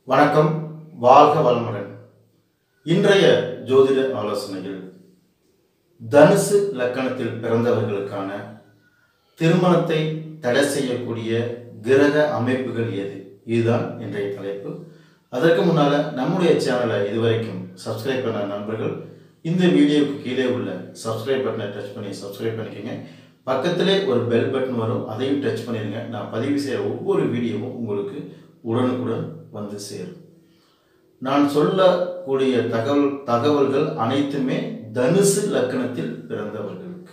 வணக்கம் வாழ்க வளமுடன் இன்றைய ஜோதிட ஆலோசனையில் தனுசு லக்கணத்தில் பிறந்தவர்களுக்கான திருமணத்தை தடை செய்யக்கூடிய கிரக அமைப்புகள் எது இதுதான் இன்றைய தலைப்பு அதற்கு முன்னால நம்முடைய சேனலை இதுவரைக்கும் சப்ஸ்கிரைப் பண்ண நண்பர்கள் இந்த வீடியோவுக்கு கீழே உள்ள சப்ஸ்கிரைப் பட்டனை டச் பண்ணி சப்ஸ்கிரைப் பண்ணிக்கோங்க பக்கத்திலே ஒரு பெல் பட்டன் வரும் அதையும் டச் பண்ணிடுங்க நான் பதிவு செய்கிற ஒவ்வொரு வீடியோவும் உங்களுக்கு உடனுக்குடன் வந்து சேரும் நான் சொல்லக்கூடிய தகவல் தகவல்கள் அனைத்துமே தனுசு லக்கணத்தில் பிறந்தவர்களுக்கு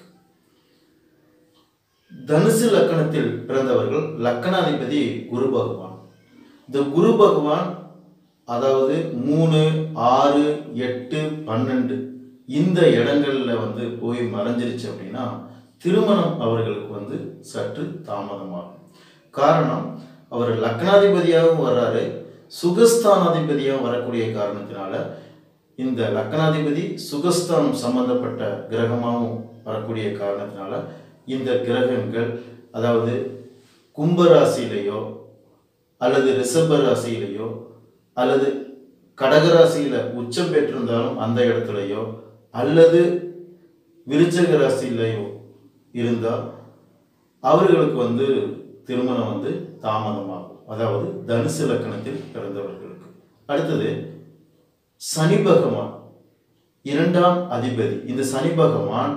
தனுசு லக்கணத்தில் பிறந்தவர்கள் லக்கணாதிபதி குரு பகவான் இந்த குரு பகவான் அதாவது மூணு ஆறு எட்டு பன்னெண்டு இந்த இடங்கள்ல வந்து போய் மறைஞ்சிருச்சு அப்படின்னா திருமணம் அவர்களுக்கு வந்து சற்று தாமதமாகும் காரணம் அவர் லக்னாதிபதியாகவும் வர்றாரு சுகஸ்தானாதிபதியாகவும் வரக்கூடிய காரணத்தினால இந்த லக்னாதிபதி சுகஸ்தானம் சம்பந்தப்பட்ட கிரகமாகவும் வரக்கூடிய காரணத்தினால இந்த கிரகங்கள் அதாவது கும்பராசியிலேயோ அல்லது ரிஷப ராசியிலேயோ அல்லது கடகராசியில் உச்சம் பெற்றிருந்தாலும் அந்த இடத்துலையோ அல்லது விருச்சக ராசியிலையோ இருந்தால் அவர்களுக்கு வந்து திருமணம் வந்து தாமதமாகும் அதாவது தனுசு லக்கணத்தில் பிறந்தவர்களுக்கு அடுத்தது சனி பகவான் இரண்டாம் அதிபதி இந்த சனி பகவான்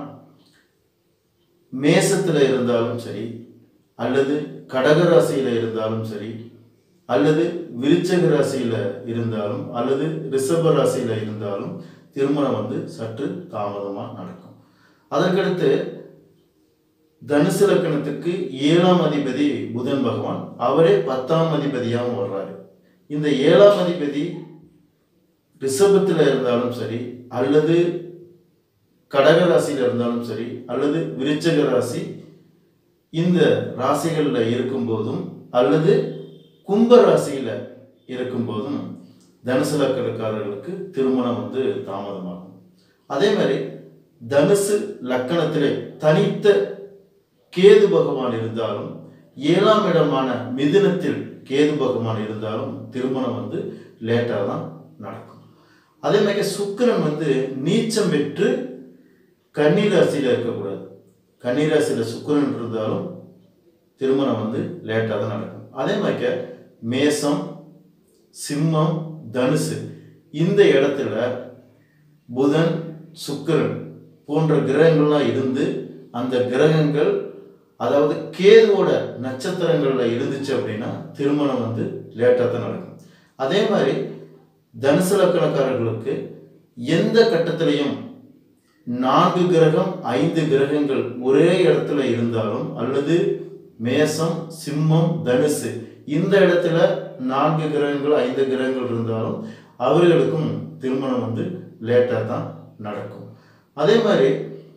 மேசத்தில் இருந்தாலும் சரி அல்லது கடகராசியில் இருந்தாலும் சரி அல்லது விருச்சக ராசியில் இருந்தாலும் அல்லது ரிஷப ராசியில் இருந்தாலும் திருமணம் வந்து சற்று தாமதமாக நடக்கும் அதற்கடுத்து தனுசு லக்கணத்துக்கு ஏழாம் அதிபதி புதன் பகவான் அவரே பத்தாம் அதிபதியாகவும் வர்றாரு இந்த ஏழாம் அதிபதி ரிஷபத்தில் இருந்தாலும் சரி அல்லது கடக ராசியில் இருந்தாலும் சரி அல்லது விருச்சக ராசி இந்த ராசிகளில் இருக்கும்போதும் அல்லது கும்ப ராசியில் இருக்கும்போதும் தனுசு லக்கணக்காரர்களுக்கு திருமணம் வந்து தாமதமாகும் அதே மாதிரி தனுசு லக்கணத்திலே தனித்த கேது பகவான் இருந்தாலும் ஏழாம் இடமான மிதுனத்தில் கேது பகவான் இருந்தாலும் திருமணம் வந்து லேட்டாக தான் நடக்கும் அதே மாதிரி சுக்கிரன் வந்து நீச்சம் பெற்று கன்னிராசியில் இருக்கக்கூடாது கன்னிராசியில் சுக்கிரன் இருந்தாலும் திருமணம் வந்து லேட்டாக தான் நடக்கும் அதே மாதிரி மேசம் சிம்மம் தனுசு இந்த இடத்துல புதன் சுக்கிரன் போன்ற கிரகங்கள்லாம் இருந்து அந்த கிரகங்கள் அதாவது கேதுவோட நட்சத்திரங்கள்ல இருந்துச்சு அப்படின்னா திருமணம் வந்து லேட்டாக தான் நடக்கும் அதே மாதிரி தனுசு லக்கணக்காரர்களுக்கு எந்த கட்டத்திலையும் நான்கு கிரகம் ஐந்து கிரகங்கள் ஒரே இடத்துல இருந்தாலும் அல்லது மேசம் சிம்மம் தனுசு இந்த இடத்துல நான்கு கிரகங்கள் ஐந்து கிரகங்கள் இருந்தாலும் அவர்களுக்கும் திருமணம் வந்து லேட்டாக தான் நடக்கும் அதே மாதிரி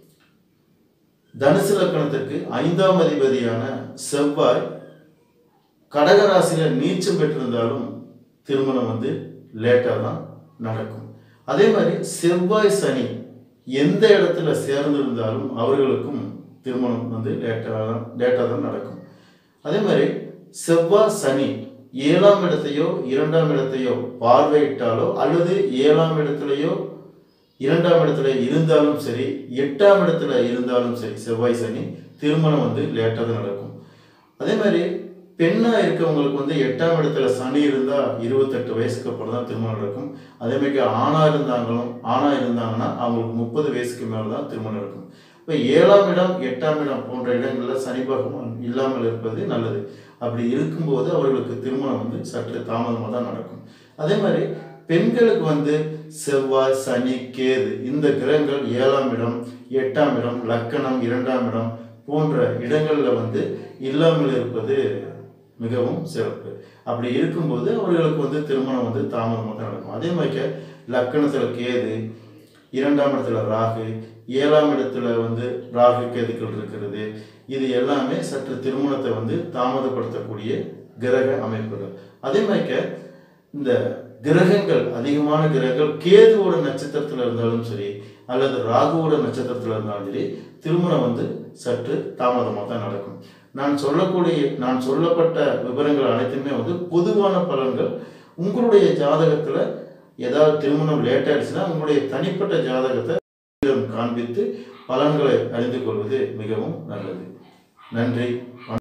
தனுசு லக்கணத்துக்கு ஐந்தாம் அதிபதியான செவ்வாய் கடகராசியில் நீச்சம் பெற்றிருந்தாலும் திருமணம் வந்து லேட்டாக தான் நடக்கும் அதே மாதிரி செவ்வாய் சனி எந்த இடத்துல சேர்ந்திருந்தாலும் அவர்களுக்கும் திருமணம் வந்து லேட்டாக தான் லேட்டாக தான் நடக்கும் அதே மாதிரி செவ்வாய் சனி ஏழாம் இடத்தையோ இரண்டாம் இடத்தையோ பார்வையிட்டாலோ அல்லது ஏழாம் இடத்துலையோ இரண்டாம் இடத்துல இருந்தாலும் சரி எட்டாம் இடத்துல இருந்தாலும் சரி செவ்வாய் சனி திருமணம் வந்து லேட்டாக தான் நடக்கும் அதே மாதிரி பெண்ணாக இருக்கவங்களுக்கு வந்து எட்டாம் இடத்துல சனி இருந்தால் இருபத்தெட்டு வயசுக்கு அப்புறம் தான் திருமணம் நடக்கும் அதே மாதிரி ஆணாக இருந்தாங்களும் ஆணாக இருந்தாங்கன்னா அவங்களுக்கு முப்பது வயசுக்கு மேலே தான் திருமணம் நடக்கும் இப்போ ஏழாம் இடம் எட்டாம் இடம் போன்ற இடங்களில் சனி பகவான் இல்லாமல் இருப்பது நல்லது அப்படி இருக்கும்போது அவர்களுக்கு திருமணம் வந்து சற்று தாமதமாக தான் நடக்கும் அதே மாதிரி பெண்களுக்கு வந்து செவ்வாய் சனி கேது இந்த கிரகங்கள் ஏழாம் இடம் எட்டாம் இடம் லக்கணம் இரண்டாம் இடம் போன்ற இடங்களில் வந்து இல்லாமல் இருப்பது மிகவும் சிறப்பு அப்படி இருக்கும்போது அவர்களுக்கு வந்து திருமணம் வந்து தாமதமாக தான் நடக்கும் அதே மாதிரி லக்கணத்தில் கேது இரண்டாம் இடத்துல ராகு ஏழாம் இடத்துல வந்து ராகு கேதுக்கள் இருக்கிறது இது எல்லாமே சற்று திருமணத்தை வந்து தாமதப்படுத்தக்கூடிய கிரக அமைப்புகள் அதே மாதிரி இந்த கிரகங்கள் அதிகமான கிரகங்கள் கேதுவோட நட்சத்திரத்தில் இருந்தாலும் சரி அல்லது ராகுவோட நட்சத்திரத்தில் இருந்தாலும் சரி திருமணம் வந்து சற்று தாமதமாக தான் நடக்கும் நான் சொல்லக்கூடிய நான் சொல்லப்பட்ட விவரங்கள் அனைத்துமே வந்து பொதுவான பலன்கள் உங்களுடைய ஜாதகத்தில் ஏதாவது திருமணம் லேட் ஆயிடுச்சுன்னா உங்களுடைய தனிப்பட்ட ஜாதகத்தை காண்பித்து பலன்களை அறிந்து கொள்வது மிகவும் நல்லது நன்றி